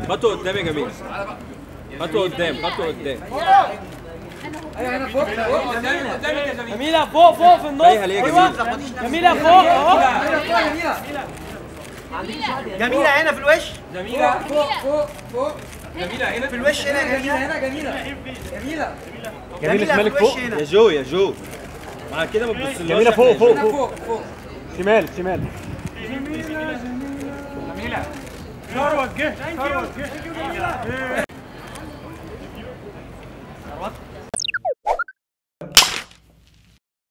خطوه قدام يا جميل خطوه قدام خطوه قدام ايوه هنا فوق فوق جميلة فوق فوق في النص جاية ليه يا أيوة. جميلة فوق اهو ايوه فوق جميله جميلة هنا في الوش جميله فوق فوق فوق في الوش هنا جميله جميلة هنا جميله جميله جميلة في الوش هنا يا جو يا جو مع كده ما تبصلهاش جميلة فوق فوق هنا فوق فوق فوق شمال شمال ثروت جه ثروت جه